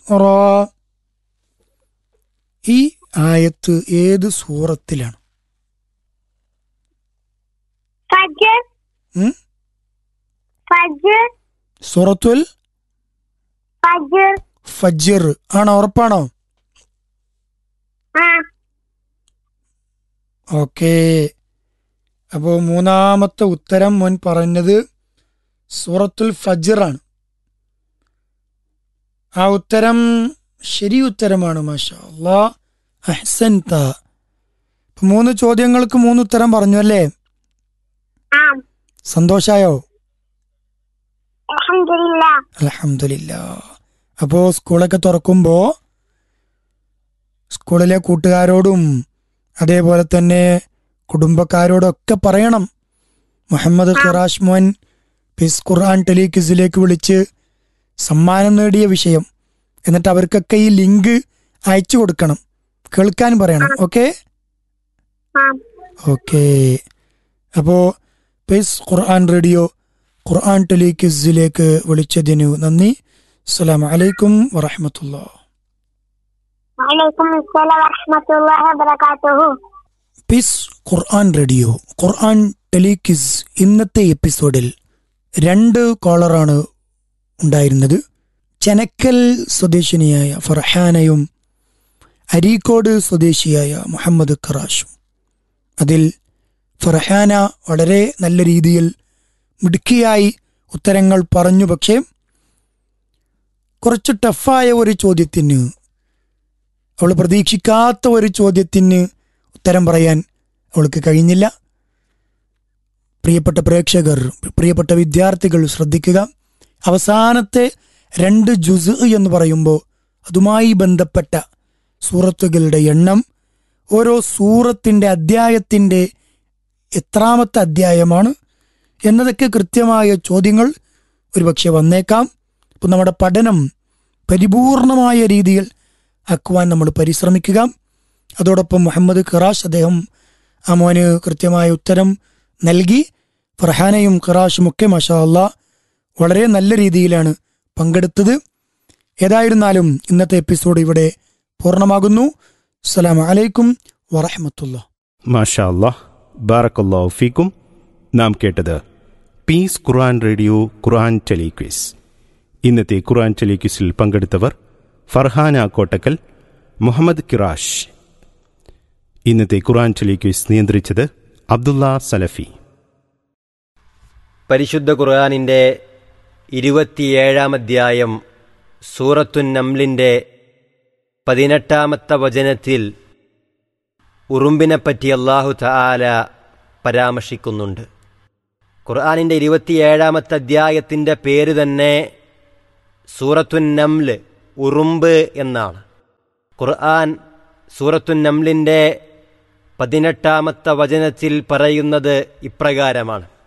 റാ ഈ ആയത്ത് ഏത് സൂറത്തിലാണ് ഫജ്ർ ഉം? ഫജ്ർ സൂറത്തുൽ ഫജ്ർ ഫജ്ർ ആണോ ഉറപ്പാണോ ആ ഓക്കേ അപ്പോൾ മൂന്നാമത്തെ ഉത്തരം മുൻ പറഞ്ഞത് സൂറത്തുൽ ഫജ്റാണ് ആ ഉത്തരം ശരി ഉത്തരമാണ് മാഷാ അല്ലാ അഹ്സൻത ഇപ്പൊ മൂന്ന് ചോദ്യങ്ങൾക്ക് മൂന്ന് ഉത്തരം പറഞ്ഞു അല്ലേ ആ സന്തോഷായോ അൽഹംദുലില്ലാ അലഹമില്ല അപ്പോൾ സ്കൂളൊക്കെ തുറക്കുമ്പോൾ സ്കൂളിലെ കൂട്ടുകാരോടും അതേപോലെ തന്നെ കുടുംബക്കാരോടൊക്കെ പറയണം മുഹമ്മദ് ഖിറാഷ് മോൻ പിസ് ഖുർആൻ ടെലിക്വിസിലേക്ക് വിളിച്ച് സമ്മാനം നേടിയ വിഷയം എന്നിട്ട് അവർക്കൊക്കെ ഈ ലിങ്ക് അയച്ചു കൊടുക്കണം കേൾക്കാൻ പറയണം ഓക്കെ ആ ഓക്കെ അപ്പോൾ പിസ് ഖുർആൻ റേഡിയോ ഖുർആൻ ടെലിക്വിസിലേക്ക് വിളിച്ചതിന് നന്ദി അസ്സലാമു അലൈക്കും വറഹമത്തുള്ള വലൈക്കും അസ്സലാം വറഹ്മത്തുള്ളാഹി വബറകാതുഹു പിസ് ഖുർആൻ റേഡിയോ ഖുർആൻ ടെലിക്വിസ് ഇന്നത്തെ എപ്പിസോഡിൽ രണ്ട് കോളറാണ് ഉണ്ടായിരുന്നത് ചെനക്കൽ സ്വദേശിനിയായ ഫർഹാനയും അരീക്കോട് സ്വദേശിയായ മുഹമ്മദ് ഖറാഷും അതിൽ ഫർഹാന വളരെ നല്ല രീതിയിൽ മിടുക്കിയായി ഉത്തരങ്ങൾ പറഞ്ഞു പക്ഷേ കുറച്ച് ടഫായ ഒരു ചോദ്യത്തിന് അവൾ പ്രതീക്ഷിക്കാത്ത ഒരു ചോദ്യത്തിന് ഉത്തരം പറയാൻ അവൾക്ക് കഴിഞ്ഞില്ല പ്രിയപ്പെട്ട പ്രേക്ഷകർ പ്രിയപ്പെട്ട വിദ്യാർത്ഥികൾ ശ്രദ്ധിക്കുക അവസാനത്തെ രണ്ട് ജുസ് എന്ന് പറയുമ്പോൾ അതുമായി ബന്ധപ്പെട്ട സൂറത്തുകളുടെ എണ്ണം ഓരോ സൂറത്തിൻ്റെ അധ്യായത്തിൻ്റെ എത്രാമത്തെ അധ്യായമാണ് എന്നതൊക്കെ കൃത്യമായ ചോദ്യങ്ങൾ ഒരുപക്ഷെ വന്നേക്കാം അപ്പം നമ്മുടെ പഠനം പരിപൂർണമായ രീതിയിൽ ആക്കുവാൻ നമ്മൾ പരിശ്രമിക്കുക അതോടൊപ്പം മുഹമ്മദ് ഖിറാഷ് അദ്ദേഹം ആ മോന് കൃത്യമായ ഉത്തരം നൽകി ഫർഹാനയും ഖിറാഷും ഒക്കെ മഷാ അല്ലാ വളരെ നല്ല രീതിയിലാണ് പങ്കെടുത്തത് ഏതായിരുന്നാലും ഇന്നത്തെ എപ്പിസോഡ് ഇവിടെ പൂർണ്ണമാകുന്നു അസ്സലാമു അലൈക്കും വറഹമത്തുള്ള മാഷാ അല്ലാഹ് ബാറക്കല്ലാഹു ഫീക്കും നാം കേട്ടത് peace Quran radio Quran telequiz ഇന്നത്തെ ഖുർആൻ ടെലിക്വിസിൽ പങ്കെടുത്തവർ ഫർഹാന കോട്ടക്കൽ മുഹമ്മദ് കിറാഷ് ഇന്നത്തെ ഖുർആൻ ടെലിക്വിസ് നിയന്ത്രിച്ചത് അബ്ദുള്ള സലഫി പരിശുദ്ധ ഖുർആാനിൻ്റെ ഇരുപത്തിയേഴാം അധ്യായം സൂറത്തുൻ നംലിൻ്റെ പതിനെട്ടാമത്തെ വചനത്തിൽ ഉറുമ്പിനെപ്പറ്റി അള്ളാഹു തആല പരാമർശിക്കുന്നുണ്ട് ഖുർആാനിൻ്റെ ഇരുപത്തിയേഴാമത്തെ അധ്യായത്തിൻ്റെ പേര് തന്നെ സൂറത്തുൻ നംല് ഉറുമ്പ് എന്നാണ് ഖുർആൻ സൂറത്തുൻ നംലിൻ്റെ പതിനെട്ടാമത്തെ വചനത്തിൽ പറയുന്നത് ഇപ്രകാരമാണ്